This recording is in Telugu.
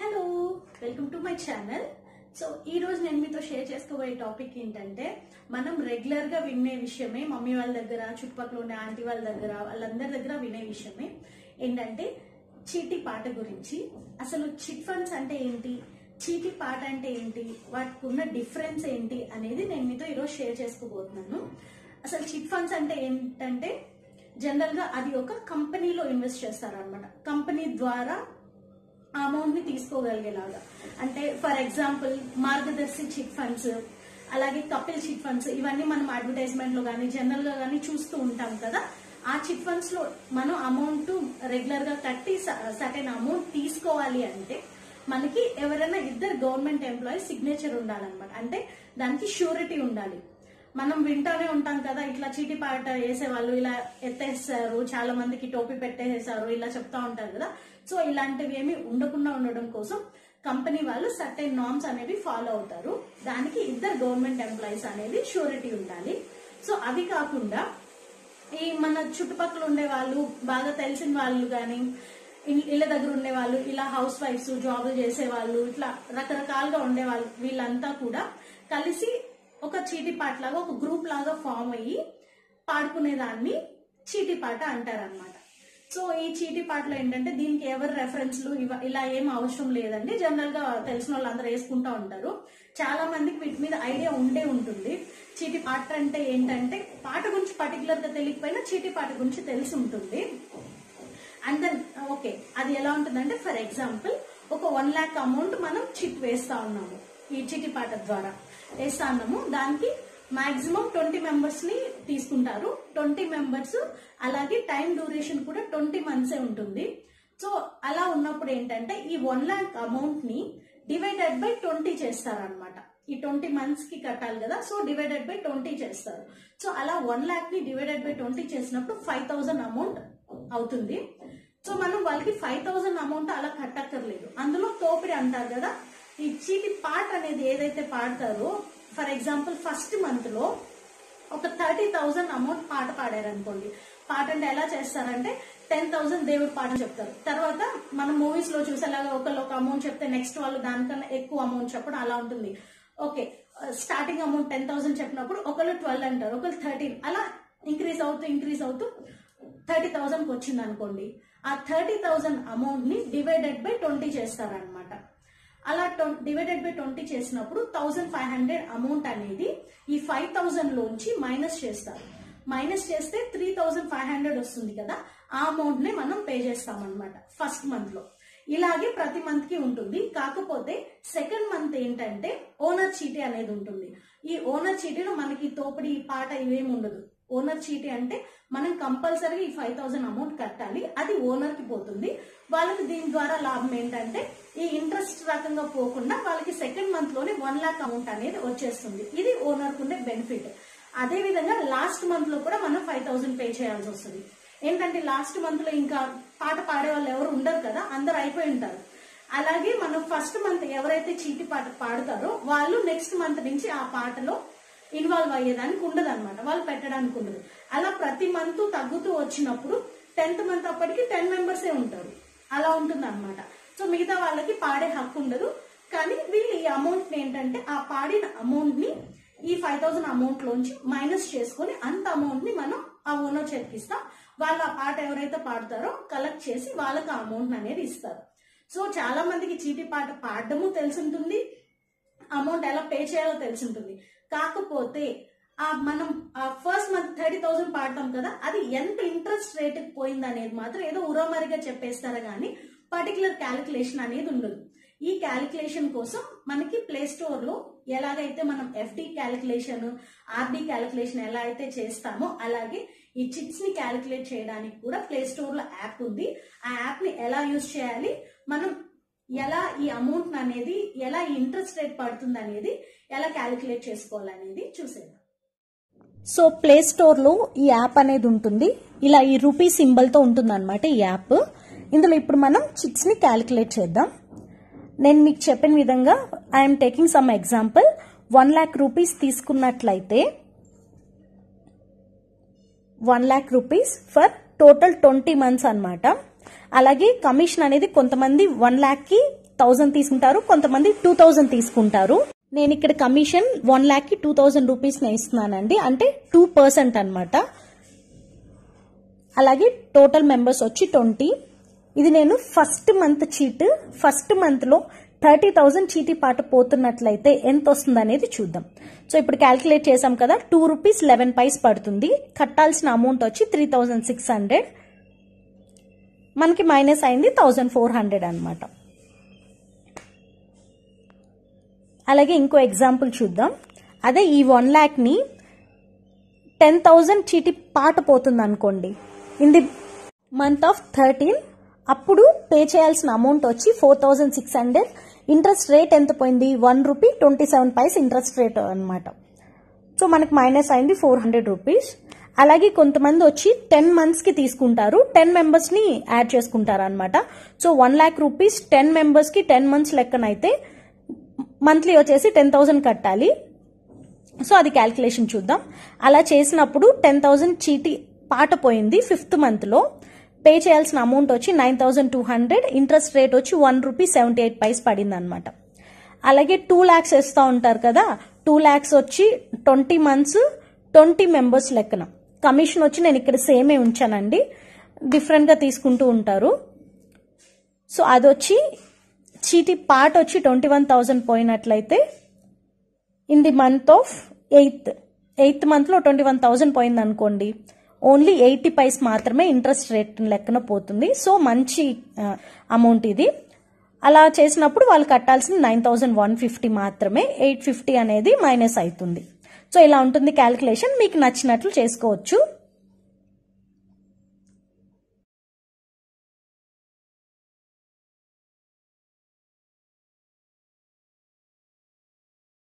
hello welcome to my channel so ఈ రోజు నేను మీతో షేర్ చేసుకోబోయే టాపిక్ ఏంటంటే మనం రెగ్యులర్ గా వినే విషయమే మమ్మీ వాళ్ళ దగ్గర చుట్టుపక్కల ఉండే ఆంటీ వాళ్ళ దగ్గర వాళ్ళందరి దగ్గర వినే విషయమే ఏంటంటే చీటీ పాట గురించి అసలు చిట్ ఫండ్స్ అంటే ఏంటి చీటీ పాట అంటే ఏంటి వాటికి ఉన్న డిఫరెన్స్ ఏంటి అనేది నేను మీతో ఈరోజు షేర్ చేసుకోబోతున్నాను అసలు చిట్ ఫండ్స్ అంటే ఏంటంటే జనరల్ గా అది ఒక కంపెనీలో ఇన్వెస్ట్ చేస్తారు అనమాట కంపెనీ ద్వారా ఆ అమౌంట్ ని తీసుకోగలిగేలాగా అంటే for example Margadarsi chit funds అలాగే కపిల్ చిట్ ఫండ్స్ ఇవన్నీ మనం అడ్వర్టైజ్మెంట్ లో కానీ జనరల్ గా కానీ చూస్తూ ఉంటాం కదా ఆ చిట్ ఫండ్స్ లో మనం అమౌంట్ రెగ్యులర్ గా కట్టి సర్టెన్ అమౌంట్ తీసుకోవాలి అంటే మనకి ఎవరైనా ఇద్దరు గవర్నమెంట్ ఎంప్లాయీస్ సిగ్నేచర్ ఉండాలన్నమాట అంటే దానికి షూరిటీ ఉండాలి మనం వింటానే ఉంటాం కదా ఇట్లా చీటి పాట వేసేవాళ్ళు ఇలా ఎత్తేస్తారు చాలా మందికి టోపీ పెట్టేసేసారు ఇలా చెప్తా ఉంటారు కదా సో ఇలాంటివి ఏమి ఉండకుండా ఉండడం కోసం కంపెనీ వాళ్ళు సర్టెన్ నామ్స్ అనేవి ఫాలో అవుతారు దానికి ఇద్దరు గవర్నమెంట్ ఎంప్లాయీస్ అనేది షూరిటీ ఉండాలి సో అవి కాకుండా ఈ మన చుట్టుపక్కల ఉండే వాళ్ళు బాగా తెలిసిన వాళ్ళు కానీ ఇళ్ళ దగ్గర ఉండే వాళ్ళు ఇలా హౌస్ వైఫ్స్ జాబులు చేసే వాళ్ళు ఇట్లా రకరకాలుగా ఉండే వాళ్ళు వీళ్ళంతా కూడా కలిసి ఒక చీటి పాట లాగా ఒక గ్రూప్ లాగా ఫామ్ అయ్యి పాడుకునే దాన్ని చీటి పాట అంటారనమాట సో ఈ చీటి పాటలో ఏంటంటే దీనికి ఎవరు రెఫరెన్స్లు ఇవ- ఇలా ఏం అవసరం లేదండి జనరల్ గా తెలిసిన వాళ్ళు అందరూ వేసుకుంటా ఉంటారు చాలా మందికి వీటి మీద ఐడియా ఉండే ఉంటుంది చీటి పాట అంటే ఏంటంటే పాట గురించి పర్టికులర్ గా తెలియకపోయినా చీటి పాట గురించి తెలిసి ఉంటుంది అండ్ దెన్ ఓకే అది ఎలా ఉంటుందంటే ఫర్ ఎగ్జాంపుల్ ఒక వన్ ల్యాక్ అమౌంట్ మనం చిట్ వేస్తా ఉన్నాము ఈ చిటి పాట ద్వారా వేస్తా ఉన్నాము దానికి మాక్సిమం ట్వంటీ మెంబర్స్ ని తీసుకుంటారు ట్వంటీ మెంబర్స్ అలాగే టైం డ్యూరేషన్ కూడా ట్వంటీ మంత్సే ఉంటుంది సో అలా ఉన్నప్పుడు ఏంటంటే ఈ వన్ ల్యాక్ అమౌంట్ ని డివైడెడ్ బై ట్వంటీ చేస్తారనమాట ఈ ట్వంటీ మంత్స్ కి కట్టాలి కదా సో డివైడెడ్ బై ట్వంటీ చేస్తారు సో అలా వన్ ల్యాక్ ని డివైడెడ్ బై ట్వంటీ చేసినప్పుడు ఫైవ్ థౌసండ్ అమౌంట్ అవుతుంది సో మనం వాళ్ళకి ఫైవ్ థౌసండ్ అమౌంట్ అలా కట్టక్కర్లేదు అందులో తోపిడి అంటారు కదా ఈ చీటి పాట అనేది ఏదైతే పాడతారో ఫర్ ఎగ్జాంపుల్ ఫస్ట్ మంత్ లో ఒక థర్టీ థౌసండ్ అమౌంట్ పాట పాడారు అనుకోండి పాట అంటే ఎలా చేస్తారంటే టెన్ థౌసండ్ దేవుడి పాట చెప్తారు తర్వాత మనం మూవీస్ లో చూసేలాగా ఒకళ్ళు ఒక అమౌంట్ చెప్తే నెక్స్ట్ వాళ్ళు దానికన్నా ఎక్కువ అమౌంట్ చెప్పడం అలా ఉంటుంది okay starting amount ten thousand చెప్పినప్పుడు ఒకళ్ళు ట్వెల్వ్ అంటారు ఒకళ్ళు థర్టీన్ అలా ఇంక్రీజ్ అవుతూ ఇంక్రీజ్ అవుతూ థర్టీ థౌసండ్ వచ్చింది అనుకోండి ఆ థర్టీ థౌసండ్ అమౌంట్ ని డివైడెడ్ బై ట్వంటీ చేస్తారనమాట అలా డివైడెడ్ బై ట్వంటీ చేసినప్పుడు థౌసండ్ ఫైవ్ హండ్రెడ్ అమౌంట్ అనేది ఈ ఫైవ్ థౌసండ్ లోంచి మైనస్ చేస్తారు మైనస్ చేస్తే త్రీ థౌసండ్ ఫైవ్ హండ్రెడ్ వస్తుంది కదా ఆ అమౌంట్ ని మనం పే చేస్తాం అనమాట ఫస్ట్ మంత్ లో ఇలాగే ప్రతి మంత్ కి ఉంటుంది కాకపోతే సెకండ్ మంత్ ఏంటంటే ఓనర్ చీటీ అనేది ఉంటుంది ఈ ఓనర్ చీటీలో మనకి తోపిడి ఈ పాట ఇవేమి ఉండదు ఓనర్ చీటీ అంటే మనం కంపల్సరీగా ఈ ఫైవ్ థౌసండ్ అమౌంట్ కట్టాలి అది ఓనర్ కి పోతుంది వాళ్ళకి దీని ద్వారా లాభం ఏంటంటే ఈ ఇంట్రెస్ట్ రకంగా పోకుండా వాళ్ళకి సెకండ్ మంత్ లోనే వన్ లాక్ అమౌంట్ అనేది వచ్చేస్తుంది ఇది ఓనర్ ఉండే బెనిఫిట్ అదే విధంగా లాస్ట్ మంత్ లో కూడా మనం ఫైవ్ థౌసండ్ పే చేయాల్సి వస్తుంది ఏంటంటే లాస్ట్ మంత్ లో ఇంకా పాట పాడే వాళ్ళు ఎవరు ఉండరు కదా అందరు అయిపోయి ఉంటారు అలాగే మనం ఫస్ట్ మంత్ ఎవరైతే చీటి పాట పాడతారో వాళ్ళు నెక్స్ట్ మంత్ నుంచి ఆ పాటలో ఇన్వాల్వ్ అయ్యేదానికి ఉండదు అనమాట వాళ్ళు పెట్టడానికి ఉండదు అలా ప్రతి మంత్ తగ్గుతూ వచ్చినప్పుడు టెన్త్ మంత్ అప్పటికి టెన్ మెంబర్సే ఉంటారు అలా ఉంటుంది అనమాట సో మిగతా వాళ్ళకి పాడే హక్కు ఉండదు కానీ వీళ్ళు ఈ అమౌంట్ ఏంటంటే ఆ పాడిన అమౌంట్ ని ఈ ఫైవ్ థౌసండ్ అమౌంట్ లోంచి మైనస్ చేసుకొని అంత అమౌంట్ ని మనం ఆ ఓనర్ చేతికిస్తాం వాళ్ళు ఆ పాట ఎవరైతే పాడతారో కలెక్ట్ చేసి వాళ్ళకి ఆ అమౌంట్ అనేది ఇస్తారు సో చాలా మందికి చీటీ పాట పాడడము తెలిసింటుంది అమౌంట్ ఎలా పే చేయాలో తెలిసింటుంది కాకపోతే ఆ మనం ఆ ఫస్ట్ మంత్ థర్టీ థౌసండ్ పాడతాం కదా అది ఎంత ఇంట్రెస్ట్ రేట్ పోయింది అనేది మాత్రం ఏదో ఉరమరిగా చెప్పేస్తారా కానీ పర్టికులర్ క్యాలిక్యులేషన్ అనేది ఉండదు ఈ క్యాలిక్యులేషన్ కోసం మనకి ప్లే స్టోర్ లో ఎలాగైతే మనం ఎఫ్డి క్యాలిక్యులేషన్ ఆర్డి క్యాలిక్యులేషన్ ఎలా అయితే చేస్తామో అలాగే ఈ చిట్స్ ని క్యాలిక్యులేట్ చేయడానికి కూడా ప్లే స్టోర్ లో యాప్ ఉంది ఆ యాప్ ని ఎలా యూజ్ చేయాలి మనం ఎలా ఈ అమౌంట్ అనేది ఎలా ఇంట్రెస్ట్ రేట్ పడుతుంది అనేది ఎలా క్యాలిక్యులేట్ చేసుకోవాలనేది చూసేద్దాం సో ప్లే స్టోర్లో ఈ యాప్ అనేది ఉంటుంది ఇలా ఈ రూపీ సింబల్తో ఉంటుంది అనమాట ఈ యాప్ ఇందులో ఇప్పుడు మనం చిట్స్ని క్యాలిక్యులేట్ చేద్దాం నేను మీకు చెప్పిన విధంగా I'm taking some example one lakh rupees తీసుకున్నట్లయితే one lakh rupees for total twenty months అన్నమాట అలాగే కమిషన్ అనేది కొంతమంది వన్ ల్యాక్కి థౌజండ్ తీసుకుంటారు కొంతమంది టూ థౌజండ్ తీసుకుంటారు నేను ఇక్కడ కమిషన్ వన్ ల్యాక్ కి టూ థౌజండ్ రూపీస్ నే ఇస్తున్నానండి అంటే టూ పర్సెంట్ అనమాట అలాగే టోటల్ మెంబర్స్ వచ్చి ట్వంటీ ఇది నేను first month chit first month లో థర్టీ థౌజండ్ చీటీ పాట పోతున్నట్లయితే ఎంత వస్తుంది అనేది చూద్దాం సో ఇప్పుడు క్యాల్కులేట్ చేసాం కదా టూ రూపీస్ లెవెన్ పైస్ పడుతుంది కట్టాల్సిన అమౌంట్ వచ్చి త్రీ థౌజండ్ సిక్స్ హండ్రెడ్ మనకి మైనస్ అయింది థౌజండ్ ఫోర్ హండ్రెడ్ అనమాట అలాగే ఇంకో ఎగ్జాంపుల్ చూద్దాం అదే ఈ వన్ ల్యాక్ని టెన్ థౌజండ్ చీటీ పాట పోతుంది అనుకోండి in the month of thirteen అప్పుడు పే చేయాల్సిన అమౌంట్ వచ్చి four thousand six hundred interest rate ఎంత పోయింది one rupee twenty seven paise interest rate అనమాట సో మనకి మైనస్ అయింది ఫోర్ హండ్రెడ్ రూపీస్ అలాగే కొంతమంది వచ్చి టెన్ మంత్స్ కి తీసుకుంటారు టెన్ మెంబర్స్ ని యాడ్ చేసుకుంటారు అనమాట so one lakh rupees ten members కి టెన్ మంత్స్ లెక్కనైతే మంత్లీ వచ్చేసి టెన్ థౌసండ్ కట్టాలి సో అది క్యాల్కులేషన్ చూద్దాం అలా చేసినప్పుడు టెన్ థౌసండ్ చీటీ పాట పోయింది ఫిఫ్త్ మంత్ లో పే చేయాల్సిన అమౌంట్ వచ్చి nine thousand two hundred interest rate వచ్చి one rupee seventy eight paise పడింది అనమాట అలాగే టూ ల్యాక్స్ ఇస్తూ ఉంటారు కదా టూ ల్యాక్స్ వచ్చి ట్వంటీ మంత్స్ ట్వంటీ మెంబర్స్ లెక్కన కమిషన్ వచ్చి నేను ఇక్కడ సేమే ఉంచానండి డిఫరెంట్గా తీసుకుంటూ ఉంటారు సో అది వచ్చి చీటీ పార్ట్ వచ్చి ట్వంటీ వన్ థౌజండ్ పోయినట్లయితే in the month of eighth eighth మంత్లో ట్వంటీ వన్ థౌజండ్ పోయింది అనుకోండి ఓన్లీ ఎయిటీ పైస్ మాత్రమే ఇంట్రెస్ట్ రేట్ లెక్కన పోతుంది సో మంచి అమౌంట్ ఇది అలా చేసినప్పుడు వాళ్ళు కట్టాల్సింది నైన్ థౌజండ్ వన్ ఫిఫ్టీ మాత్రమే ఎయిట్ ఫిఫ్టీ అనేది మైనస్ అవుతుంది సో ఇలా ఉంటుంది క్యాలిక్యులేషన్ మీకు నచ్చినట్లు చేసుకోవచ్చు